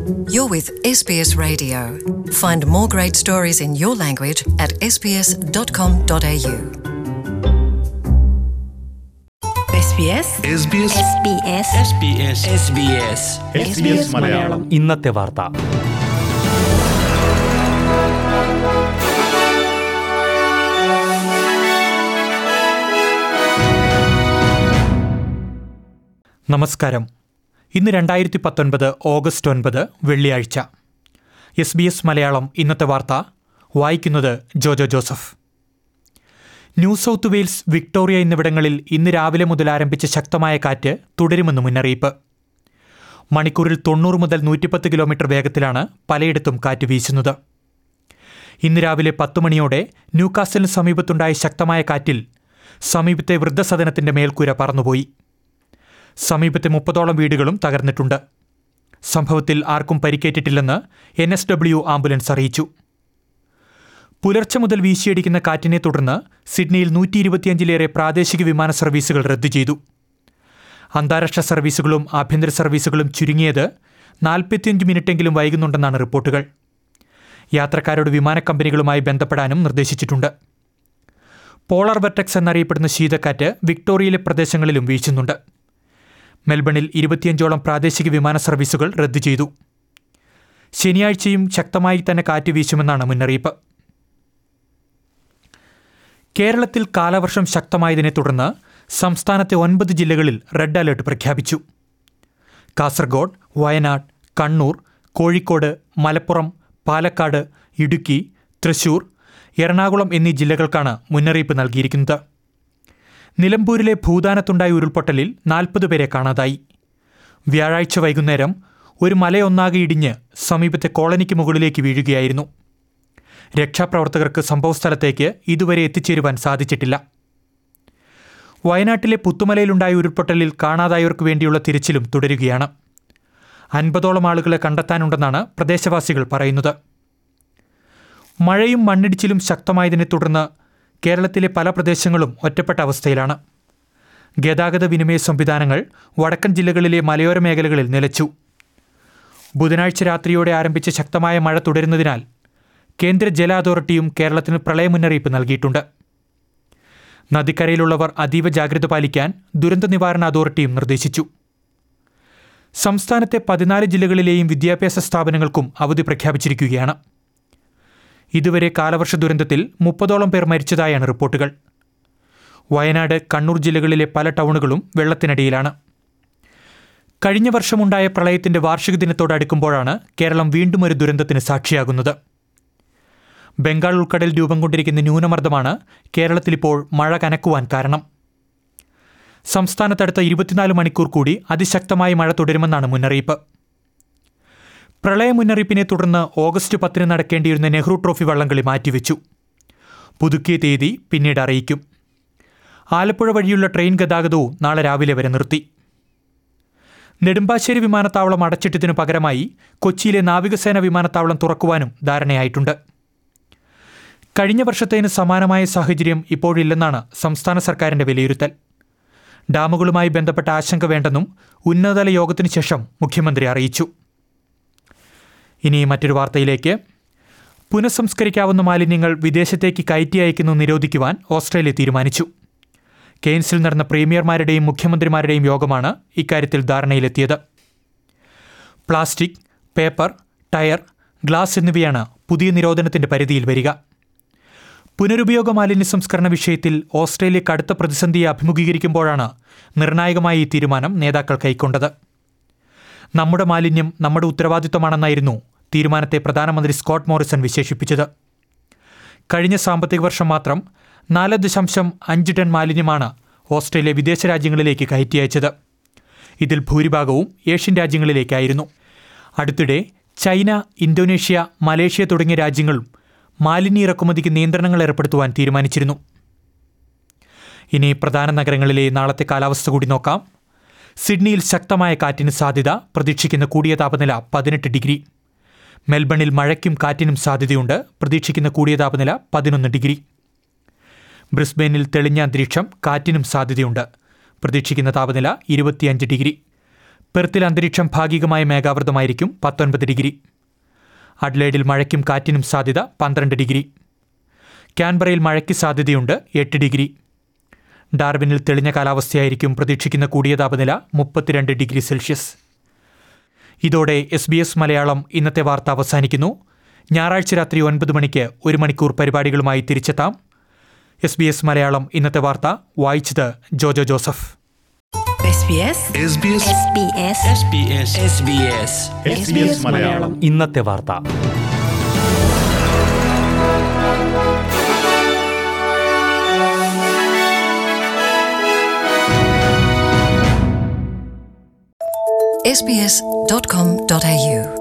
You're with SBS Radio. Find more great stories in your language at sbs.com.au. SBS SBS SBS SBS SBS Malayalam ഇന്നത്തെ വാർത്ത നമസ്കാരം ഇന്ന് രണ്ടായിരത്തി പത്തൊൻപത് ഓഗസ്റ്റ് ഒൻപത് വെള്ളിയാഴ്ച എസ് ബി എസ് മലയാളം ഇന്നത്തെ വാർത്ത വായിക്കുന്നത് Jojo Joseph New South Wales Victoria എന്നിവിടങ്ങളിൽ ഇന്ന് രാവിലെ മുതൽ ആരംഭിച്ച ശക്തമായ കാറ്റ് തുടരുമെന്ന് മുന്നറിയിപ്പ് മണിക്കൂറിൽ തൊണ്ണൂറ് മുതൽ നൂറ്റിപ്പത്ത് കിലോമീറ്റർ വേഗത്തിലാണ് പലയിടത്തും കാറ്റ് വീശുന്നത് ഇന്ന് രാവിലെ പത്ത് മണിയോടെ ന്യൂകാസലിന് സമീപത്തുണ്ടായ ശക്തമായ കാറ്റിൽ സമീപത്തെ വൃദ്ധസദനത്തിന്റെ മേൽക്കൂര പറന്നുപോയി സമീപത്തെ മുപ്പതോളം വീടുകളും തകർന്നിട്ടുണ്ട് സംഭവത്തിൽ ആർക്കും പരിക്കേറ്റിട്ടില്ലെന്ന് എൻ എസ് ഡബ്ല്യു ആംബുലൻസ് അറിയിച്ചു പുലർച്ചെ മുതൽ വീശിയടിക്കുന്ന കാറ്റിനെ തുടർന്ന് സിഡ്നിയിൽ നൂറ്റി ഇരുപത്തിയഞ്ചിലേറെ പ്രാദേശിക വിമാന സർവീസുകൾ റദ്ദു ചെയ്തു അന്താരാഷ്ട്ര സർവീസുകളും ആഭ്യന്തര സർവീസുകളും ചുരുങ്ങിയത് നാൽപ്പത്തിയഞ്ച് മിനിറ്റെങ്കിലും വൈകുന്നുണ്ടെന്നാണ് റിപ്പോർട്ടുകൾ യാത്രക്കാരോട് വിമാന കമ്പനികളുമായി ബന്ധപ്പെടാനും നിർദ്ദേശിച്ചിട്ടുണ്ട് പോളാർ വെർട്ടെക്സ് എന്നറിയപ്പെടുന്ന ശീതക്കാറ്റ് വിക്ടോറിയയിലെ പ്രദേശങ്ങളിലും വീശുന്നുണ്ട് മെൽബണിൽ ഇരുപത്തിയഞ്ചോളം പ്രാദേശിക വിമാന സർവീസുകൾ റദ്ദു ചെയ്തു ശനിയാഴ്ചയും ശക്തമായി തന്നെ കാറ്റ് വീശുമെന്നാണ് മുന്നറിയിപ്പ് കേരളത്തിൽ കാലവർഷം ശക്തമായതിനെ തുടർന്ന് സംസ്ഥാനത്തെ ഒൻപത് ജില്ലകളിൽ റെഡ് അലർട്ട് പ്രഖ്യാപിച്ചു കാസർഗോഡ് വയനാട് കണ്ണൂർ കോഴിക്കോട് മലപ്പുറം പാലക്കാട് ഇടുക്കി തൃശൂർ എറണാകുളം എന്നീ ജില്ലകൾക്കാണ് മുന്നറിയിപ്പ് നൽകിയിരിക്കുന്നത് നിലമ്പൂരിലെ ഭൂതാനത്തുണ്ടായ ഉരുൾപൊട്ടലിൽ നാൽപ്പത് പേരെ കാണാതായി വ്യാഴാഴ്ച വൈകുന്നേരം ഒരു മലയൊന്നാകെ ഇടിഞ്ഞ് സമീപത്തെ കോളനിക്ക് മുകളിലേക്ക് വീഴുകയായിരുന്നു രക്ഷാപ്രവർത്തകർക്ക് സംഭവസ്ഥലത്തേക്ക് ഇതുവരെ എത്തിച്ചേരുവാൻ സാധിച്ചിട്ടില്ല വയനാട്ടിലെ പുത്തുമലയിലുണ്ടായ ഉരുൾപൊട്ടലിൽ കാണാതായവർക്ക് വേണ്ടിയുള്ള തിരച്ചിലും തുടരുകയാണ് അൻപതോളം ആളുകളെ കണ്ടെത്താനുണ്ടെന്നാണ് പ്രദേശവാസികൾ പറയുന്നത് മഴയും മണ്ണിടിച്ചിലും ശക്തമായതിനെ തുടർന്ന് കേരളത്തിലെ പല പ്രദേശങ്ങളും ഒറ്റപ്പെട്ട അവസ്ഥയിലാണ് ഗതാഗത വിനിമയ സംവിധാനങ്ങൾ വടക്കൻ ജില്ലകളിലെ മലയോര മേഖലകളിൽ നിലച്ചു ബുധനാഴ്ച രാത്രിയോടെ ആരംഭിച്ച ശക്തമായ മഴ തുടരുന്നതിനാൽ കേന്ദ്ര ജല അതോറിറ്റിയും കേരളത്തിന് പ്രളയ മുന്നറിയിപ്പ് നൽകിയിട്ടുണ്ട് നദിക്കരയിലുള്ളവർ അതീവ ജാഗ്രത പാലിക്കാൻ ദുരന്ത നിവാരണ അതോറിറ്റിയും നിർദ്ദേശിച്ചു സംസ്ഥാനത്തെ പതിനാല് ജില്ലകളിലെയും വിദ്യാഭ്യാസ സ്ഥാപനങ്ങൾക്കും അവധി പ്രഖ്യാപിച്ചിരിക്കുകയാണ് ഇതുവരെ കാലവർഷ ദുരന്തത്തിൽ മുപ്പതോളം പേർ മരിച്ചതായാണ് റിപ്പോർട്ടുകൾ വയനാട് കണ്ണൂർ ജില്ലകളിലെ പല ടൗണുകളും വെള്ളത്തിനടിയിലാണ് കഴിഞ്ഞ വർഷമുണ്ടായ പ്രളയത്തിന്റെ വാർഷിക ദിനത്തോടടുക്കുമ്പോഴാണ് കേരളം വീണ്ടും ഒരു ദുരന്തത്തിന് സാക്ഷിയാകുന്നത് ബംഗാൾ ഉൾക്കടൽ രൂപം കൊണ്ടിരിക്കുന്ന ന്യൂനമർദ്ദമാണ് കേരളത്തിലിപ്പോൾ മഴ കനക്കുവാൻ കാരണം സംസ്ഥാനത്തടുത്ത ഇരുപത്തിനാല് മണിക്കൂർ കൂടി അതിശക്തമായ മഴ തുടരുമെന്നാണ് മുന്നറിയിപ്പ് പ്രളയ മുന്നറിയിപ്പിനെ തുടർന്ന് ഓഗസ്റ്റ് പത്തിന് നടക്കേണ്ടിയിരുന്ന നെഹ്റു ട്രോഫി വള്ളംകളി മാറ്റിവെച്ചു പുതുക്കിയ തീയതി പിന്നീട് അറിയിക്കും ആലപ്പുഴ വഴിയുള്ള ട്രെയിൻ ഗതാഗതവും നാളെ രാവിലെ വരെ നിർത്തി നെടുമ്പാശ്ശേരി വിമാനത്താവളം അടച്ചിട്ടതിനു പകരമായി കൊച്ചിയിലെ നാവികസേന വിമാനത്താവളം തുറക്കുവാനും ധാരണയായിട്ടുണ്ട് കഴിഞ്ഞ വർഷത്തേന് സമാനമായ സാഹചര്യം ഇപ്പോഴില്ലെന്നാണ് സംസ്ഥാന സർക്കാരിന്റെ വിലയിരുത്തൽ ഡാമുകളുമായി ബന്ധപ്പെട്ട ആശങ്ക വേണ്ടെന്നും ഉന്നതതല യോഗത്തിനു ശേഷം മുഖ്യമന്ത്രി അറിയിച്ചു ഇനി മറ്റൊരു വാർത്തയിലേക്ക് പുനഃസംസ്കരിക്കാവുന്ന മാലിന്യങ്ങൾ വിദേശത്തേക്ക് കയറ്റി അയക്കുന്നത് നിരോധിക്കുവാൻ ഓസ്ട്രേലിയ തീരുമാനിച്ചു കെയ്ൻസിൽ നടന്ന പ്രീമിയർമാരുടെയും മുഖ്യമന്ത്രിമാരുടെയും യോഗമാണ് ഇക്കാര്യത്തിൽ ധാരണയിലെത്തിയത് പ്ലാസ്റ്റിക് പേപ്പർ ടയർ ഗ്ലാസ് എന്നിവയാണ് പുതിയ നിരോധനത്തിന്റെ പരിധിയിൽ വരിക പുനരുപയോഗ മാലിന്യ സംസ്കരണ വിഷയത്തിൽ ഓസ്ട്രേലിയ കടുത്ത പ്രതിസന്ധിയെ അഭിമുഖീകരിക്കുമ്പോഴാണ് നിർണായകമായ ഈ തീരുമാനം നേതാക്കൾ കൈക്കൊണ്ടത് നമ്മുടെ മാലിന്യം നമ്മുടെ ഉത്തരവാദിത്തമാണെന്നായിരുന്നു തീരുമാനത്തെ പ്രധാനമന്ത്രി സ്കോട്ട് മോറിസൺ വിശേഷിപ്പിച്ചത് കഴിഞ്ഞ സാമ്പത്തിക വർഷം മാത്രം നാല് ദശാംശം അഞ്ച് ടൺ മാലിന്യമാണ് ഓസ്ട്രേലിയ വിദേശ രാജ്യങ്ങളിലേക്ക് കയറ്റി അയച്ചത് ഇതിൽ ഭൂരിഭാഗവും ഏഷ്യൻ രാജ്യങ്ങളിലേക്കായിരുന്നു അടുത്തിടെ ചൈന ഇന്തോനേഷ്യ മലേഷ്യ തുടങ്ങിയ രാജ്യങ്ങളും മാലിന്യ ഇറക്കുമതിക്ക് നിയന്ത്രണങ്ങൾ ഏർപ്പെടുത്തുവാൻ തീരുമാനിച്ചിരുന്നു ഇനി പ്രധാന നഗരങ്ങളിലെ നാളത്തെ കാലാവസ്ഥ കൂടി നോക്കാം സിഡ്നിയിൽ ശക്തമായ കാറ്റിന് സാധ്യത പ്രതീക്ഷിക്കുന്ന കൂടിയ താപനില പതിനെട്ട് ഡിഗ്രി മെൽബണിൽ മഴയ്ക്കും കാറ്റിനും സാധ്യതയുണ്ട് പ്രതീക്ഷിക്കുന്ന കൂടിയ താപനില പതിനൊന്ന് ഡിഗ്രി ബ്രിസ്ബെയിനിൽ തെളിഞ്ഞ അന്തരീക്ഷം കാറ്റിനും സാധ്യതയുണ്ട് പ്രതീക്ഷിക്കുന്ന താപനില ഇരുപത്തിയഞ്ച് ഡിഗ്രി പെർത്തിൽ അന്തരീക്ഷം ഭാഗികമായി മേഘാവൃതമായിരിക്കും പത്തൊൻപത് ഡിഗ്രി അഡ്ലേഡിൽ മഴയ്ക്കും കാറ്റിനും സാധ്യത പന്ത്രണ്ട് ഡിഗ്രി ക്യാൻബറയിൽ മഴയ്ക്ക് സാധ്യതയുണ്ട് എട്ട് ഡിഗ്രി ഡാർവിനിൽ തെളിഞ്ഞ കാലാവസ്ഥയായിരിക്കും പ്രതീക്ഷിക്കുന്ന കൂടിയ താപനില മുപ്പത്തിരണ്ട് ഡിഗ്രി സെൽഷ്യസ് ഇതോടെ എസ് ബി എസ് മലയാളം ഇന്നത്തെ വാർത്ത അവസാനിക്കുന്നു ഞായറാഴ്ച രാത്രി ഒൻപത് മണിക്ക് ഒരു മണിക്കൂർ പരിപാടികളുമായി തിരിച്ചെത്താം എസ് ബി എസ് മലയാളം ഇന്നത്തെ വാർത്ത വായിച്ചത് Jojo Joseph SBS SBS SBS SBS SBS SBS Malayalam ഇന്നത്തെ വാർത്ത sbs.com.au